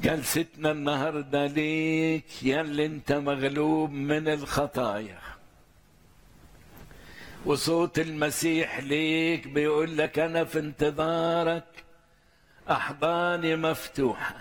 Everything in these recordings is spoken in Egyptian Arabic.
جلستنا النهارده ليك يا اللي انت مغلوب من الخطايا وصوت المسيح ليك بيقول لك انا في انتظارك احضاني مفتوحه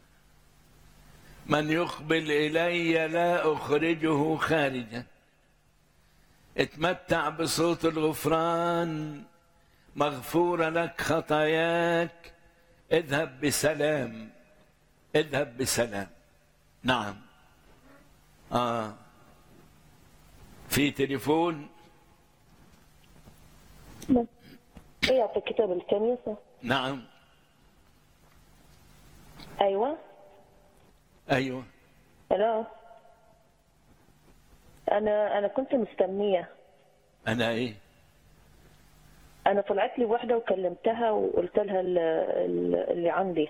من يقبل الي لا اخرجه خارجا اتمتع بصوت الغفران مغفوره لك خطاياك اذهب بسلام اذهب بسلام نعم اه في تليفون ايه يعطي كتاب الكنيسة نعم ايوه ايوه الو انا انا كنت مستنية انا ايه انا طلعت لي واحدة وكلمتها وقلت لها ال- ال- اللي عندي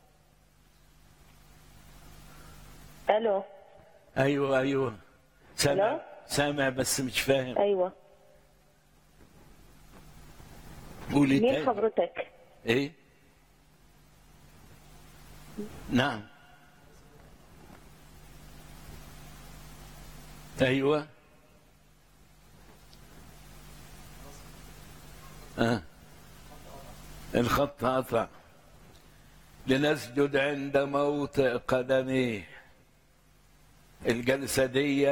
الو ايوه ايوه سامع لا. سامع بس مش فاهم ايوه قولي مين تاني حضرتك ايه نعم ايوه آه. الخط قطع لنسجد عند موطئ قدميه الجلسة دي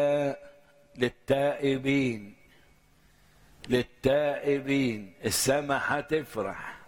للتائبين للتائبين السماء هتفرح